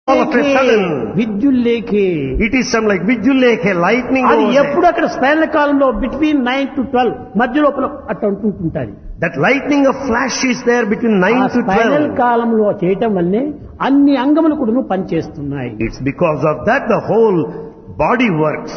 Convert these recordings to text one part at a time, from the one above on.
all of a sudden, విద్యుల్లేఖే it is some like Vijuleke, lightning అది over there. ఎప్పుడు అక్కడ spinal కాలంలో between nine to twelve మధ్య లోపల అట్లా ఉంటుంటుంది That lightning of flash is there between ఆ 9 to స్పైనల్ 12. కాలంలో చేయటం వల్లే అన్ని అంగములు కూడా పనిచేస్తున్నాయి It's because of that the whole body works.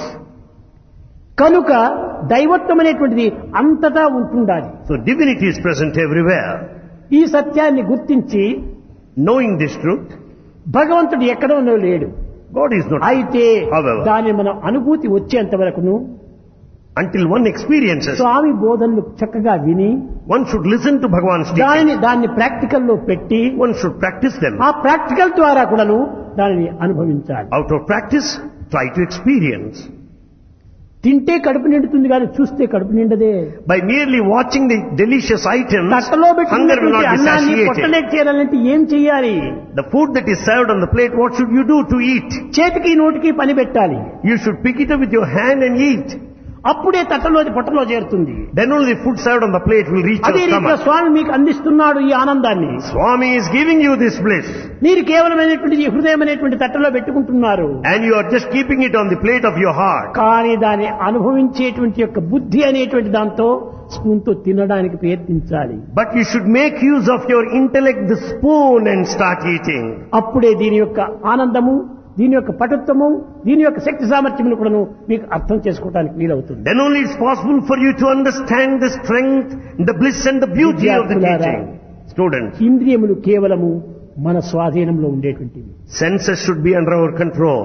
కనుక దైవత్వం అనేటువంటిది అంతటా ఉంటుండాలి So divinity is present everywhere. ఈ సత్యాన్ని గుర్తించి Knowing this truth, భగవంతుడు ఎక్కడో లేడు God is not. అయితే However. దాని మనం అనుభూతి వచ్చేంత వరకును Until one experiences, స్వామి బోధనలు చక్కగా విని one should listen to Bhagavan's teaching. దానిని దాన్ని ప్రాక్టికల్ లో పెట్టి One should practice them. ఆ ప్రాక్టికల్ ద్వారా కూడాను దానిని అనుభవించాలి Out of practice, try to experience. తింటే కడుపు నిండుతుంది కానీ చూస్తే కడుపు నిండదే By merely watching the delicious items, తట్టలో hunger will పెట్టుకున్నటువంటి not be అన్నాన్ని satiated. పొట్టలేక చేరాలంటే ఏం చెయ్యాలి The food that is served on the plate, what should you do to eat? చేతికి నోటికి పని పెట్టాలి You should pick it up with your hand and eat. అప్పుడే తట్టలోది పొట్టలో చేరుతుంది Then only the food served on the plate will reach అదే your రీతిలో stomach. స్వామి మీకు అందిస్తున్నాడు ఈ ఆనందాన్ని Swami is giving you this bliss. మీరు కేవలమైనటువంటి ఈ హృదయం అనేటువంటి తట్టలో పెట్టుకుంటున్నారు And you are just keeping it on the plate of your heart. కానీ దాన్ని అనుభవించేటువంటి యొక్క బుద్ధి అనేటువంటి దాంతో స్పూన్తో తినడానికి ప్రయత్నించాలి But you should make use of your intellect, the spoon, and start eating. అప్పుడే దీని యొక్క ఆనందము దీని యొక్క పటుత్వము దీని యొక్క శక్తి సామర్థ్యమును కూడాను మీకు అర్థం చేసుకోవడానికి వీలవుతుంది Then only it's possible for you to understand the strength, the bliss and the beauty of the విద్యార్థులారా, teaching. Students, ఇంద్రియములు కేవలము మన స్వాధీనంలో ఉండేటువంటివి senses should be under our control.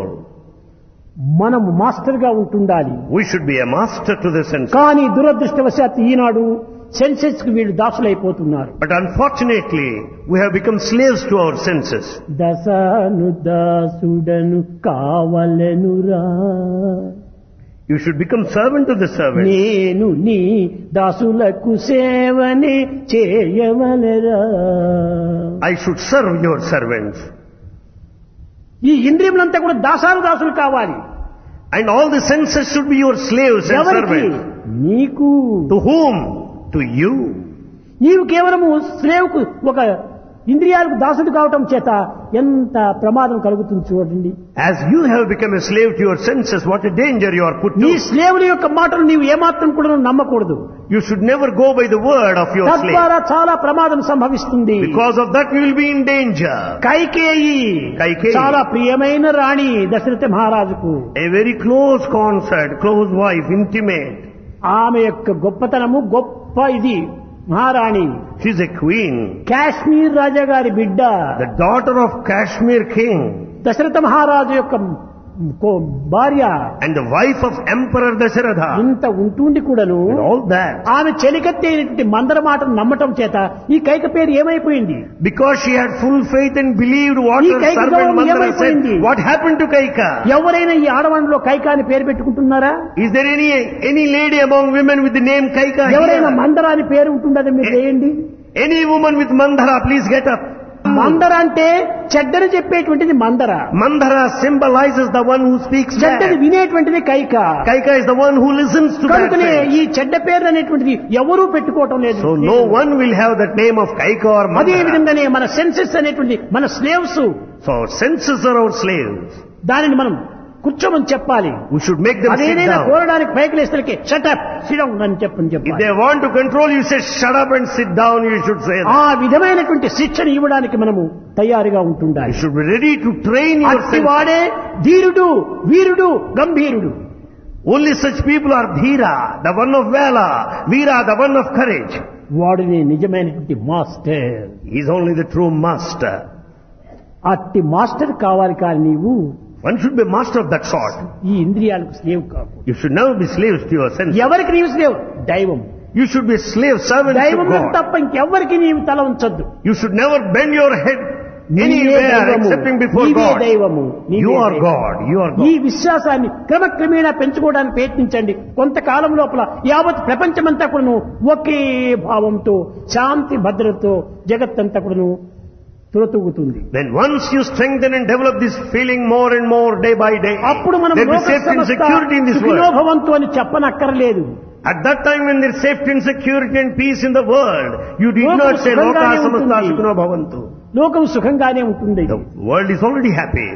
మనము మాస్టర్ గా ఉంటుండాలి We should be a master to the senses. కానీ దురదృష్టవశాత్తు ఈనాడు సెన్సెస్ కి వీళ్ళు దాసులైపోతున్నారు But unfortunately, we have become slaves to our senses. దశను దాసుడను కావలెనురా You should become servant to the servant. నేను నీ దాసులకు సేవనే చేయవలెరా I should serve your servants. ఈ ఇంద్రియములంతా కూడా దాసాలు దాసులు కావాలి And all the senses should be your slaves and ఎవరికి servants. నీకు To whom? To you. నీవు కేవలము స్లేవుకు ఒక ఇంద్రియాలకు దాసుడు కావటం చేత ఎంత ప్రమాదం కలుగుతుంది చూడండి As you have become a slave to your senses, what a danger you are put నీ to. స్లేవుల యొక్క మాటలు నీవు ఏమాత్రం కూడా నమ్మకూడదు You should never go by the word of your slave. తద్వారా చాలా ప్రమాదం సంభవిస్తుంది Because of that you will be in danger. Kaikeyi Kaikeyi. చాలా ప్రియమైన రాణి దశరథ మహారాజుకు A very close concert, close wife, intimate. ఆమె యొక్క గొప్పతనము గొప్ప ఇది మహారాణి She's a queen, కాశ్మీర్ రాజా గారి బిడ్డ the daughter of Kashmir king, Dasharatha మహారాజు యొక్క కో- భార్య and the wife of Emperor Dasharatha. ఇంత ఉంటుండి కూడాను And all that. ఆమె చెలికత్తి అయినటువంటి మందర మాటను నమ్మటం చేత ఈ కైక పేరు ఏమైపోయింది Because she had full faith and believed what ఈ her కైక servant గౌరవం Mandara said. ఏమైపోయింది? What happened to Kaika? ఎవరైనా ఈ ఆడవాళ్ళలో కైక అని పేరు పెట్టుకుంటున్నారా Is there any any lady among women with the name Kaika ఎవరైనా here? మందర అని పేరు ఉంటుందని మీరు చేయండి Any woman with Mandara, please get up. మందర అంటే చెడ్డని చెప్పేటువంటిది మందర Mandara symbolizes the one who speaks చెడ్డని bad. వినేటువంటిది Kaika Kaika is the one who listens to bad కనుకనే things. ఈ చెడ్డ పేరు అనేటువంటిది ఎవరూ పెట్టుకోవటం లేదు So no one will have that name of Kaika or అదే Mandara. విధంగానే మన సెన్సెస్ అనేటువంటి మన slaves So our senses are our slaves. దానిని మనం కూర్చోమని చెప్పాలి We should make them sit అదేదైనా down. కోరడానికి పైకి లేస్తే షటప్ సిడం అని చెప్పని If చెప్పాలి they want to control you, say shut up and sit down, you should say that. ఆ విధమైనటువంటి శిక్షణ ఇవ్వడానికి మనము తయారుగా You ఉంటుండాలి should be ready to train your senses. అట్టివాడే ధీరుడు వీరుడు గంభీరుడు Only such people are Dhira, the one of valor, Veera, the one of courage. వాడిని నిజమైనటువంటి master He is only the true master. అట్టి మాస్టర్ కావాలి కానీ నీవు One should be master of that sort. ఈ ఇంద్రియాలకు slave కాకూడదు You should never be slaves to your senses. ఎవరికి నీవు స్లేవ్ దైవం You should be slave servants to దైవం God. తప్ప ఇంకెవ్వరికి నీవు తల ఉంచొద్దు You should never bend your head నీవే anywhere దైవము. excepting before నీవే God. దైవము నీవే You are దైవము. God. You are ఈ God. విశ్వాసాన్ని క్రమక్రమేణా పెంచుకోవడానికి ప్రయత్నించండి కొంతకాలం లోపల యావత్ ప్రపంచమంతా కూడాను ఒకే భావంతో శాంతి భద్రతతో జగత్తంతా కూడాను తులతూగుతుంది Then once you strengthen and develop this feeling more and more day by day, అప్పుడు మనం there will be లోక safety and సంస్థ security in this world. సుఖినోభవంతు అని చెప్పనక్కర్లేదు At that time when there is safety and security and peace in the world, you did లోకం not say Loka సుఖంగానే Samasta ఉంటుంది. Sukhino Bhavantu. లోకం సుఖంగానే ఉంటుంది The world is already happy.